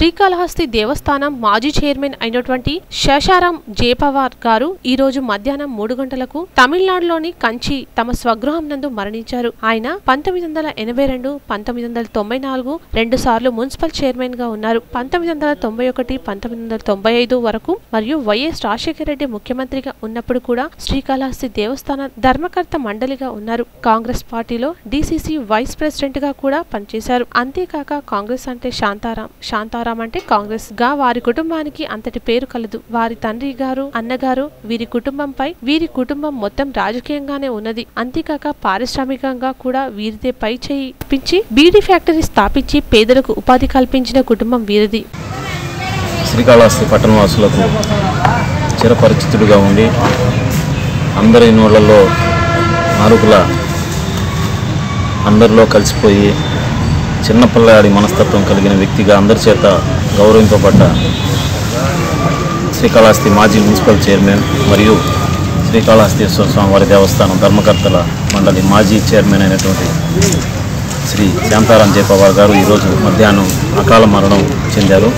శ్రీకాళహస్తి దేవస్థానం మాజీ చైర్మన్ అయినటువంటి శేషారాం జేపవార్ గారు ఈ రోజు మధ్యాహ్నం మూడు గంటలకు తమిళనాడులోని కంచి తమ స్వగృహం నందు మరణించారు ఆయన పంతొమ్మిది వందల ఎనభై రెండు పంతొమ్మిది వందల తొంభై నాలుగు రెండు సార్లు మున్సిపల్ చైర్మన్ గా ఉన్నారు పంతొమ్మిది వందల తొంభై ఒకటి పంతొమ్మిది వందల తొంభై ఐదు వరకు మరియు వైఎస్ రాజశేఖర రెడ్డి ముఖ్యమంత్రిగా ఉన్నప్పుడు కూడా శ్రీకాళహస్తి దేవస్థాన ధర్మకర్త మండలిగా ఉన్నారు కాంగ్రెస్ పార్టీలో డిసిసి వైస్ ప్రెసిడెంట్ గా కూడా పనిచేశారు అంతేకాక కాంగ్రెస్ అంటే శాంతారాం శాంతారాం అంటే కాంగ్రెస్ గా వారి కుటుంబానికి అంతటి పేరు కలదు వారి తండ్రి గారు అన్నగారు వీరి కుటుంబంపై వీరి కుటుంబం మొత్తం రాజకీయంగానే ఉన్నది అంతేకాక పారిశ్రామికంగా కూడా వీరిదే పై చేయి ఇప్పించి బీడీ ఫ్యాక్టరీ స్థాపించి పేదలకు ఉపాధి కల్పించిన కుటుంబం వీరిది శ్రీకాళహస్తి పట్టణవాసులకు చిరపరిచితుడిగా ఉండి అందరి నోళ్లలో నాలుగుల అందరిలో కలిసిపోయి చిన్నపిల్లాడి మనస్తత్వం కలిగిన వ్యక్తిగా అందరి చేత గౌరవింపబడ్డ శ్రీకాళహస్తి మాజీ మున్సిపల్ చైర్మన్ మరియు శ్రీకాళహస్తీశ్వర స్వామివారి దేవస్థానం ధర్మకర్తల మండలి మాజీ చైర్మన్ అయినటువంటి శ్రీ శాంతారాం జయపవార్ గారు ఈరోజు మధ్యాహ్నం అకాల మరణం చెందారు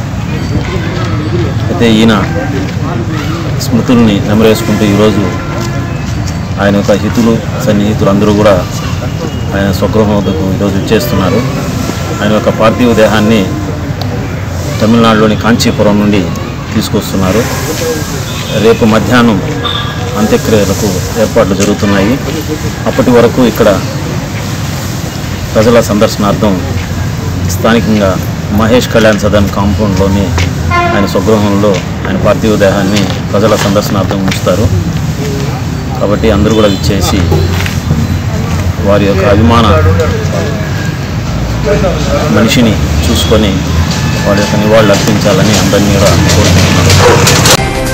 అయితే ఈయన స్మృతుల్ని నెమరేసుకుంటూ ఈరోజు ఆయన యొక్క హితులు సన్నిహితులు అందరూ కూడా ఆయన స్వగృహం వద్దకు ఈరోజు ఇచ్చేస్తున్నారు ఆయన యొక్క పార్థివ దేహాన్ని తమిళనాడులోని కాంచీపురం నుండి తీసుకొస్తున్నారు రేపు మధ్యాహ్నం అంత్యక్రియలకు ఏర్పాట్లు జరుగుతున్నాయి అప్పటి వరకు ఇక్కడ ప్రజల సందర్శనార్థం స్థానికంగా మహేష్ కళ్యాణ్ సదన్ కాంపౌండ్లోని ఆయన స్వగృహంలో ఆయన పార్థివ దేహాన్ని ప్రజల సందర్శనార్థం ఉంచుతారు కాబట్టి అందరూ కూడా ఇచ్చేసి వారి యొక్క అభిమాన మనిషిని చూసుకొని వారి యొక్క నివాళులు అర్పించాలని అందరినీ కూడా కోరుకుంటున్నాను